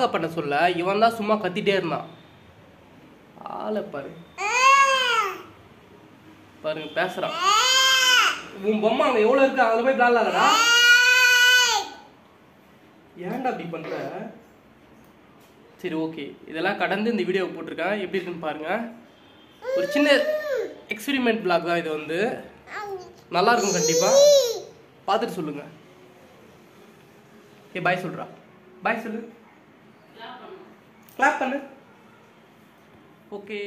vlog பண்ண சொல்ல இவன் தான் சும்மா கத்திட்டே இருந்தான் ஆளை பாரு பாருங்க பேசுறான் உன் பொம்மை அங்க எவ்வளவு இருக்கு அதுல போய் விளாடலாம்டா ஏன்டா அப்படி பண்ற சரி ஓகே இதெல்லாம் கடந்து இந்த வீடியோ போட்டிருக்கேன் எப்படி இருக்குன்னு பாருங்க ஒரு சின்ன எக்ஸ்பெரிமெண்ட் பிளாக் தான் இது வந்து நல்லா இருக்கும் கண்டிப்பா பார்த்துட்டு சொல்லுங்க ஏ பாய் சொல்றா பாய் சொல்லு கிளாப் பண்ணு ஓகே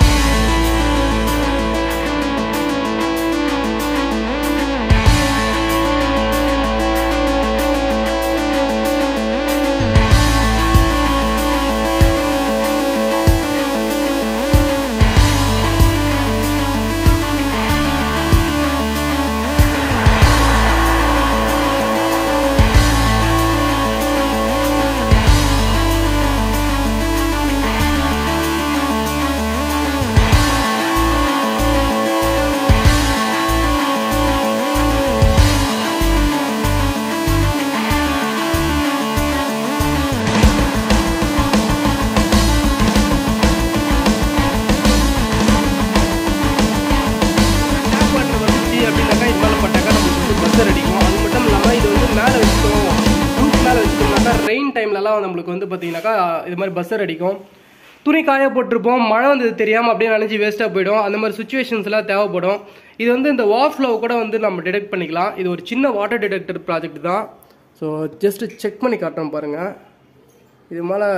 டேப் வாட்டர் வந்துச்சு அப்படின்னாக்கா இது மேலே பட்டாக்கா நமக்கு வந்து பஸ்ஸர் அடிக்கும் அது மட்டும் இல்லாமல் இது வந்து மேலே வச்சுட்டோம் ரூஃப் மேலே வச்சுட்டோம்னாக்கா ரெயின் டைம்லலாம் நம்மளுக்கு வந்து பார்த்தீங்கன்னாக்கா இது மாதிரி பஸ்ஸர் அடிக்கும் துணி காய போட்டிருப்போம் மழை வந்தது தெரியாமல் அப்படியே நனைஞ்சு வேஸ்ட்டாக போயிடும் அந்த மாதிரி சுச்சுவேஷன்ஸ்லாம் தேவைப்படும் இது வந்து இந்த வார் ஃப்ளோ கூட வந்து நம்ம டிடெக்ட் பண்ணிக்கலாம் இது ஒரு சின்ன வாட்டர் டிடெக்டர் ப்ராஜெக்ட் தான் ஸோ ஜஸ்ட் செக் பண்ணி காட்டுறோம் பாருங்கள் இது மேலே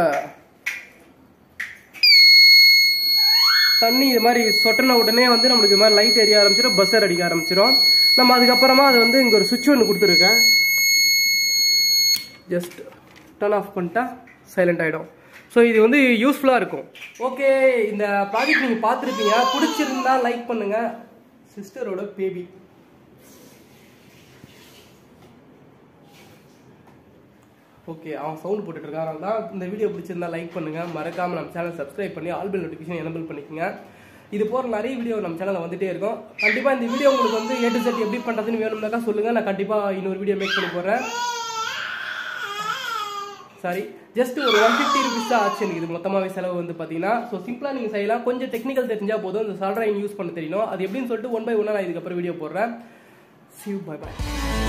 தண்ணி இது மாதிரி சொட்டின உடனே வந்து நம்மளுக்கு இது மாதிரி லைட் எரிய ஆரம்பிச்சிடும் பஸ்ஸர் அடிக்க ஆரம்பிச்சிடும் நம்ம அதுக்கப்புறமா அது வந்து இங்கே ஒரு சுவிட்ச் ஒன்று கொடுத்துருக்கேன் ஜஸ்ட் டர்ன் ஆஃப் பண்ணிட்டா சைலண்ட் ஆகிடும் ஸோ இது வந்து யூஸ்ஃபுல்லாக இருக்கும் ஓகே இந்த ப்ராஜெக்ட் நீங்கள் பார்த்துருப்பீங்க பிடிச்சிருந்தா லைக் பண்ணுங்க சிஸ்டரோட பேபி ஓகே அவன் சவுண்ட் போட்டுட்டு இருக்கான் அதனால தான் இந்த வீடியோ பிடிச்சிருந்தா லைக் பண்ணுங்க மறக்காம நம்ம சேனல் சப்ஸ்கிரைப் பண்ணி ஆல் பெல் நோட்டிஃபிகேஷன் எனபிள் பண்ணிக்கோங்க இது போற நிறைய வீடியோ நம்ம சேனல்ல வந்துட்டே இருக்கும் கண்டிப்பா இந்த வீடியோ உங்களுக்கு வந்து ஏ டு செட் எப்படி பண்றதுன்னு வேணும்னாக்கா சொல்லுங்க நான் கண்டிப்பா இன்னொரு வீடியோ மேக் பண்ணி போடுறேன் சாரி ஜஸ்ட் ஒரு ஒன் ஃபிஃப்டி ருபீஸ் தான் ஆச்சு எனக்கு இது மொத்தமாகவே செலவு வந்து பார்த்தீங்கன்னா ஸோ சிம்பிளாக நீங்கள் செய்யலாம் கொஞ்சம் டெக்னிக்கல் தெரிஞ்சால் போதும் இந்த சால்ட்ரைன் யூஸ் பண்ண தெரியணும் அது எப்படின்னு சொல்லிட்டு ஒன் பை ஒன்னாக நான் இதுக்கப்புறம் வீடியோ போடுறேன் சிவ் பை பாய்